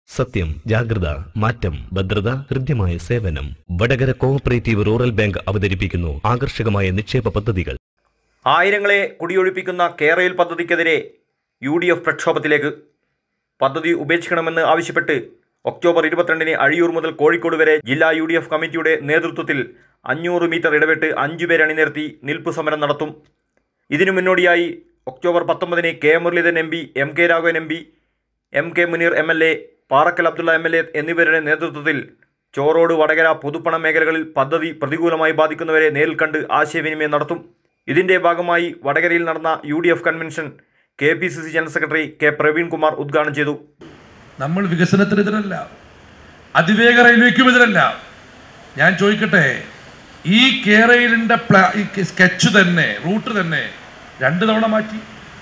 സത്യം ജാഗ്രത മാറ്റം ഭദ്രത ഹൃദ്യമായ സേവനം വടകര കോഓപ്പറേറ്റീവ് റൂറൽ ബാങ്ക് അവതരിപ്പിക്കുന്നു ആകർഷകമായ നിക്ഷേപ പദ്ധതികൾ ആയിരങ്ങളെ കുടിയൊഴിപ്പിക്കുന്ന കേരയിൽ പദ്ധതിക്കെതിരെ യു ഡി എഫ് പ്രക്ഷോഭത്തിലേക്ക് പദ്ധതി ഉപേക്ഷിക്കണമെന്ന് ആവശ്യപ്പെട്ട് ഒക്ടോബർ ഇരുപത്തിരണ്ടിന് അഴിയൂർ മുതൽ കോഴിക്കോട് വരെ ജില്ലാ യു ഡി എഫ് കമ്മിറ്റിയുടെ നേതൃത്വത്തിൽ അഞ്ഞൂറ് മീറ്റർ ഇടവിട്ട് അഞ്ചുപേർ അണിനിരത്തി നിൽപ്പ് സമരം നടത്തും ഇതിനു മുന്നോടിയായി ഒക്ടോബർ പത്തൊമ്പതിന് K Muraleedharan M P M K Raghavan M P M K Muneer M L A Parakkal Abdulla M L A എന്നിവരുടെ നേതൃത്വത്തിൽ ചോറോട് വടകര പൊതുപ്പണ മേഖലകളിൽ പദ്ധതി പ്രതികൂലമായി ബാധിക്കുന്നവരെ നേരിൽ കണ്ട് ആശയവിനിമയം നടത്തും ഇതിന്റെ ഭാഗമായി വടകരയിൽ നടന്ന U D F convention K P C C general secretary K Praveen Kumar ഉദ്ഘാടനം ചെയ്തു നമ്മൾ വികസനത്തിനെതിരല്ല അതിവേഗ റെയിൽവേക്കും എതിരല്ല ഞാൻ ചോദിക്കട്ടെ ഈ കേരളിൻ്റെ പ്ലാ ഈ സ്കെച്ച് തന്നെ റൂട്ട് തന്നെ രണ്ട് തവണ മാറ്റി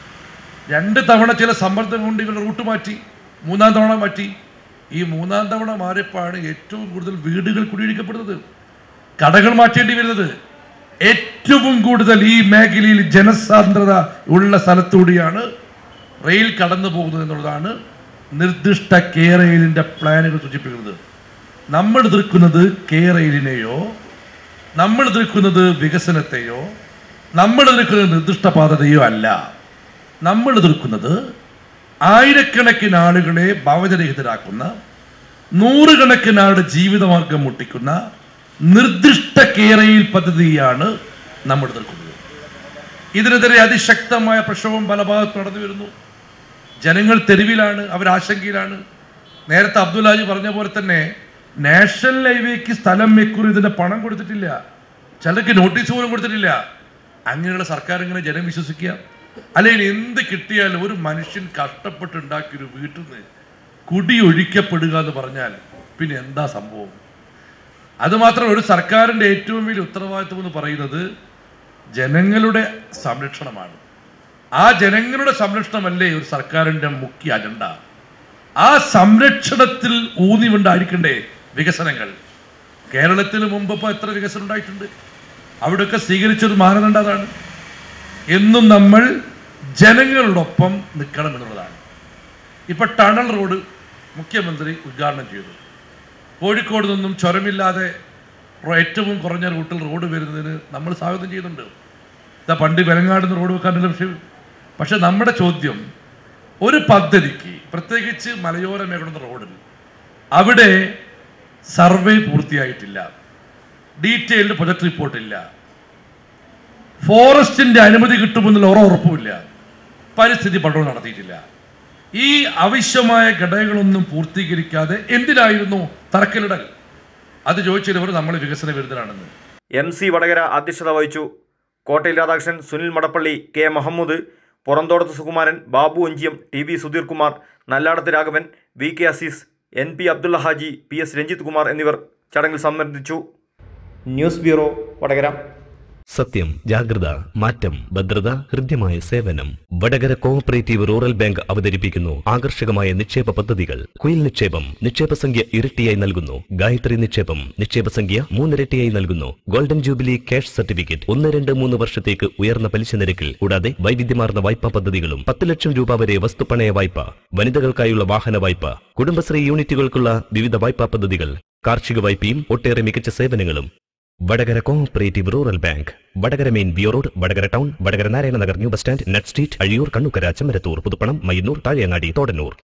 രണ്ട് തവണ ചില സമ്മർദ്ദം കൊണ്ട് ഇവരുടെ റൂട്ട് മാറ്റി മൂന്നാം തവണ മാറ്റി ഈ മൂന്നാം തവണ മാറിയപ്പോഴാണ് ഏറ്റവും കൂടുതൽ വീടുകൾ കുടിയൊഴിക്കപ്പെടുന്നത് കടകൾ മാറ്റേണ്ടി വരുന്നത് ഏറ്റവും കൂടുതൽ ഈ മേഖലയിൽ ജനസാന്ദ്രത ഉള്ള സ്ഥലത്തൂടെയാണ് റെയിൽ കടന്നു പോകുന്നത് എന്നുള്ളതാണ് നിർദ്ദിഷ്ട കെ റെയിലിൻ്റെ പ്ലാനുകൾ സൂചിപ്പിക്കുന്നത് നമ്മൾ എതിർക്കുന്നത് കെ റെയിലിനെയോ നമ്മൾ എതിർക്കുന്നത് വികസനത്തെയോ നമ്മൾ എതിർക്കുന്നത് നിർദ്ദിഷ്ട പാതയോ അല്ല നമ്മൾ എതിർക്കുന്നത് ആയിരക്കണക്കിന് ആളുകളെ ഭവനരഹിതരാക്കുന്ന നൂറുകണക്കിന് ആളുടെ ജീവിതമാർഗം മുട്ടിക്കുന്ന നിർദ്ദിഷ്ട കേരയിൽ പദ്ധതിയാണ് നമ്മൾ എതിർക്കുന്നത് ഇതിനെതിരെ അതിശക്തമായ പ്രക്ഷോഭം പല ഭാഗത്ത് നടന്നു വരുന്നു ജനങ്ങൾ തെരുവിലാണ് അവർ ആശങ്കയിലാണ് നേരത്തെ അബ്ദുല്ലാജി പറഞ്ഞ പോലെ തന്നെ നാഷണൽ ഹൈവേക്ക് സ്ഥലം വെക്കുറി ഇതിന്റെ പണം കൊടുത്തിട്ടില്ല ചിലർക്ക് നോട്ടീസ് പോലും കൊടുത്തിട്ടില്ല അങ്ങനെയുള്ള സർക്കാർ ഇങ്ങനെ ജനം വിശ്വസിക്കുക അല്ലെങ്കിൽ എന്ത് കിട്ടിയാലും ഒരു മനുഷ്യൻ കഷ്ടപ്പെട്ടുണ്ടാക്കിയൊരു വീട്ടിൽ നിന്ന് കുടി ഒഴിക്കപ്പെടുക എന്ന് പറഞ്ഞാൽ പിന്നെ എന്താ സംഭവം അതുമാത്രം ഒരു സർക്കാരിൻ്റെ ഏറ്റവും വലിയ ഉത്തരവാദിത്വം എന്ന് പറയുന്നത് ജനങ്ങളുടെ സംരക്ഷണമാണ് ആ ജനങ്ങളുടെ സംരക്ഷണമല്ലേ ഒരു സർക്കാരിൻ്റെ മുഖ്യ അജണ്ട ആ സംരക്ഷണത്തിൽ ഊന്നികൊണ്ടായിരിക്കണ്ടേ വികസനങ്ങൾ കേരളത്തിന് മുമ്പ് ഇപ്പോൾ എത്ര വികസനം ഉണ്ടായിട്ടുണ്ട് അവിടെയൊക്കെ സ്വീകരിച്ചൊരു മാനദണ്ഡം അതാണ് എന്നും നമ്മൾ ജനങ്ങളോടൊപ്പം നിൽക്കണം എന്നുള്ളതാണ് ഇപ്പൊ ടണൽ റോഡ് മുഖ്യമന്ത്രി ഉദ്ഘാടനം ചെയ്തു കോഴിക്കോട് നിന്നും ചുരമില്ലാതെ റോ- ഏറ്റവും കുറഞ്ഞ റൂട്ടിൽ റോഡ് വരുന്നതിന് നമ്മൾ സ്വാഗതം ചെയ്യുന്നുണ്ട് ഇതാ പണ്ട് വെലങ്ങാട് നിന്ന് റോഡ് വെക്കാനുള്ള വിഷയം പക്ഷെ നമ്മുടെ ചോദ്യം ഒരു പദ്ധതിക്ക് പ്രത്യേകിച്ച് മലയോര മേഖല റോഡിൽ അവിടെ സർവേ പൂർത്തിയായിട്ടില്ല ഡീറ്റെയിൽഡ് പ്രൊജക്ട് റിപ്പോർട്ട് ഇല്ല ഫോറസ്റ്റിന്റെ അനുമതി കിട്ടുമെന്നുള്ള ഉറ ഉറപ്പുമില്ല പരിസ്ഥിതി പഠനം നടത്തിയിട്ടില്ല ഈ ആവശ്യമായ ഘടകങ്ങളൊന്നും പൂർത്തീകരിക്കാതെ എന്തിനായിരുന്നു തറക്കലിടൽ അത് ചോദിച്ചവർ നമ്മൾ വികസന വിരുദ്ധരാണെന്ന് എം സി വടകര അധ്യക്ഷത വഹിച്ചു Kottayil Radhakrishnan Sunil Madappally K Muhammad Purathodath Sukumaran Babu Onchiyam T V Sudheer Kumar Nalladath Raghavan V K Azeez N P Abdulla Haji P S Ranjith Kumar എന്നിവർ ചടങ്ങിൽ സംബന്ധിച്ചു ന്യൂസ് ബ്യൂറോ വടകര സത്യം ജാഗ്രത മാറ്റം ഭദ്രത ഹൃദ്യമായ സേവനം വടകര കോഓപ്പറേറ്റീവ് റൂറൽ ബാങ്ക് അവതരിപ്പിക്കുന്നു ആകർഷകമായ നിക്ഷേപ പദ്ധതികൾ കുയിൽ നിക്ഷേപം നിക്ഷേപ സംഖ്യ ഇരട്ടിയായി നൽകുന്നു ഗായത്രി നിക്ഷേപം നിക്ഷേപ സംഖ്യ മൂന്നിരട്ടിയായി നൽകുന്നു ഗോൾഡൻ ജൂബിലി ക്യാഷ് സർട്ടിഫിക്കറ്റ് ഒന്ന് രണ്ട് മൂന്ന് വർഷത്തേക്ക് ഉയർന്ന പലിശ നിരക്കിൽ കൂടാതെ വൈവിധ്യമാർന്ന വായ്പാ പദ്ധതികളും പത്ത് ലക്ഷം രൂപ വരെ വസ്തുപണയ വായ്പ വനിതകൾക്കായുള്ള വാഹന വായ്പ കുടുംബശ്രീ യൂണിറ്റുകൾക്കുള്ള വിവിധ വായ്പാ പദ്ധതികൾ കാർഷിക വായ്പയും ഒട്ടേറെ മികച്ച സേവനങ്ങളും Vadakara cooperative rural bank Vadakara main ബിയോ road Vadakara town Vadakara Narayana Nagar new bus stand net street Azhiyur Kannukkara Chemmarathur Puthuppanam Mayyannur Thazheyangadi Thodannur